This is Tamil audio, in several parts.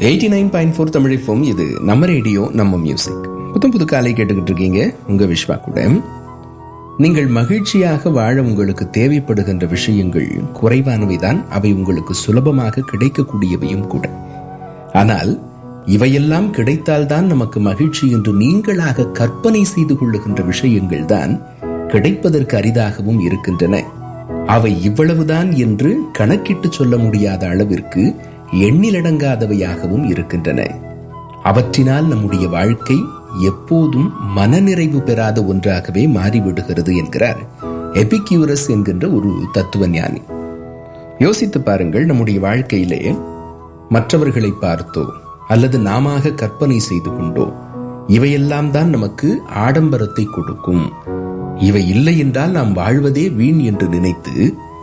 Eighty nine point four Tamil FM. இது நம்ம ரேடியோ நம்ம மியூசிக் புத்தம் புது காலை கேட்டுக்கிட்டு இருக்கீங்க உங்க விஸ்வா கூட நீங்கள் மகிழ்ச்சியாக வாழ உங்களுக்கு தேவைப்படுகின்ற விஷயங்கள் குறைவானவைதான் அவை உங்களுக்கு சுலபமாக கிடைக்கக்கூடியவையும் கூட ஆனால் இவையெல்லாம் கிடைத்தால்தான் நமக்கு மகிழ்ச்சி என்று நீங்களாக கற்பனை செய்து கொள்ளுகின்ற விஷயங்கள் தான் கிடைப்பதற்கு அரிதாகவும் இருக்கின்றன அவை இவ்வளவுதான் என்று கணக்கிட்டு சொல்ல முடியாத அளவிற்கு எண்ணிலடங்காதவையாகவும் இருக்கின்றன அவற்றினால் நம்முடைய வாழ்க்கை எப்போதும் மனநிறைவு பெறாத ஒன்றாகவே மாறிவிடுகிறது என்கிறார் எபிக்யூரஸ் என்கின்ற ஒரு தத்துவ ஞானி யோசித்து பாருங்கள் நம்முடைய வாழ்க்கையிலே மற்றவர்களை பார்த்தோ அல்லது நாம கற்பனை செய்து கொண்டோ இவையெல்லாம் தான் நமக்கு ஆடம்பரத்தை கொடுக்கும் இவை இல்லை என்றால் நாம் வாழ்வதே வீண் என்று நினைத்து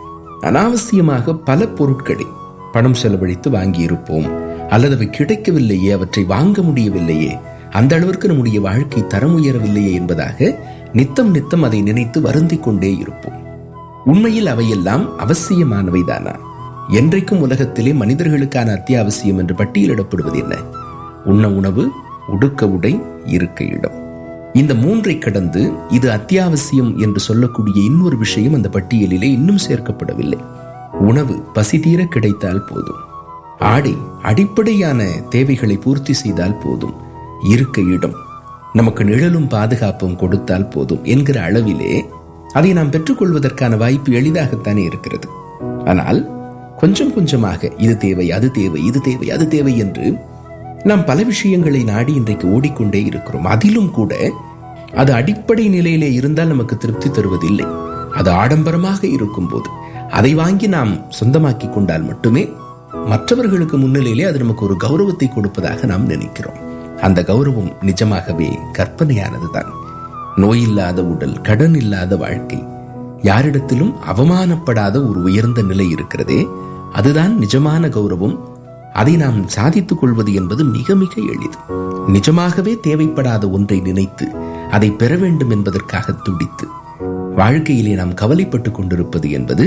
அனாவசியமாக பல பொருட்களை பணம் செலவழித்து வாங்கியிருப்போம் அல்லது அவை கிடைக்கவில்லையே அவற்றை வாங்க முடியவில்லையே அந்த அளவிற்கு நம்முடைய வாழ்க்கை தரம் உயரவில்லையே என்பதாக நித்தம் நித்தம் அதை நினைத்து வருந்திக் கொண்டே இருப்போம் உண்மையில் அவையெல்லாம் அவசியமானவைதானா என்றைக்கும் உலகத்திலே மனிதர்களுக்கான அத்தியாவசியம் என்று பட்டியலிடப்படுவது என்ன உண்ண உணவு உடுக்க உடை இருக்க இடம் இந்த மூன்றை கடந்து இது அத்தியாவசியம் என்று சொல்லக்கூடிய இன்னொரு விஷயம் அந்த பட்டியலிலே இன்னும் சேர்க்கப்படவில்லை உணவு பசி தீர கிடைத்தால் போதும் ஆடை அடிப்படையான தேவைகளை பூர்த்தி செய்தால் போதும் இருக்க இடம் நமக்கு நிழலும் பாதுகாப்பும் கொடுத்தால் போதும் என்கிற அளவிலே அதை நாம் பெற்றுக்கொள்வதற்கான வாய்ப்பு எளிதாகத்தானே இருக்கிறது ஆனால் கொஞ்சம் கொஞ்சமாக இது தேவை அது தேவை இது தேவை அது தேவை என்று நாம் பல விஷயங்களை நாடி இன்றைக்கு ஓடிக்கொண்டே இருக்கிறோம் அதிலும் கூட அது அடிப்படை நிலையிலே இருந்தால் நமக்கு திருப்தி தருவதில்லை அது ஆடம்பரமாக இருக்கும்போது அதை வாங்கி நாம் சொந்தமாக்கி கொண்டால் மட்டுமே மற்றவர்களுக்கு முன்னிலையிலே அது நமக்கு ஒரு கௌரவத்தை கொடுப்பதாக நாம் நினைக்கிறோம் அந்த கௌரவம் நிஜமாகவே கற்பனையானதுதான் நோயில்லாத உடல் கடன் இல்லாத வாழ்க்கை யாரிடத்திலும் அவமானப்படாத ஒரு உயர்ந்த நிலை இருக்கிறதே அதுதான் நிஜமான கௌரவம் அதை நாம் சாதித்துக் கொள்வது என்பது மிக மிக எளிது நிஜமாகவே தேவைப்படாத ஒன்றை நினைத்து அதை பெற வேண்டும் என்பதற்காக துடித்து வாழ்க்கையிலே நாம் கவலைப்பட்டுக் கொண்டிருப்பது என்பது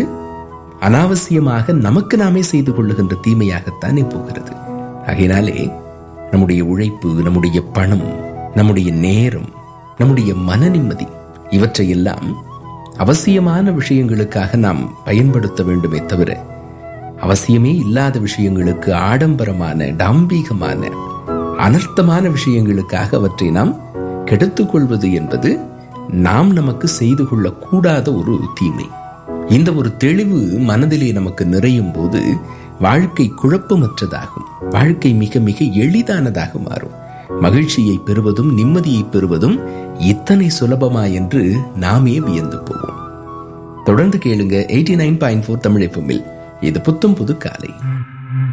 அனாவசியமாக நமக்கு நாமே செய்து கொள்ளுகின்ற தீமையாகத்தானே போகிறது ஆகையினாலே நம்முடைய உழைப்பு நம்முடைய பணம் நம்முடைய நேரம் நம்முடைய மன நிம்மதி இவற்றையெல்லாம் அவசியமான விஷயங்களுக்காக நாம் பயன்படுத்த வேண்டுமே தவிர அவசியமே இல்லாத விஷயங்களுக்கு ஆடம்பரமான டாம்பீகமான அனர்த்தமான விஷயங்களுக்காக அவற்றை நாம் கெடுத்துக் கொள்வது என்பது நாம் நமக்கு செய்து கொள்ளக்கூடாத ஒரு தீமை இந்த ஒரு தெளிவு மனதிலே நமக்கு நிறையும் போது வாழ்க்கை குழப்பமற்றதாகும் வாழ்க்கை மிக மிக எளிதானதாக மாறும் மகிழ்ச்சியை பெறுவதும் நிம்மதியை பெறுவதும் இத்தனை சுலபமா என்று நாமே வியந்து போவோம் தொடர்ந்து கேளுங்க eighty nine point four Tamil எஃப்எம்மில் இது புத்தும் புது காலை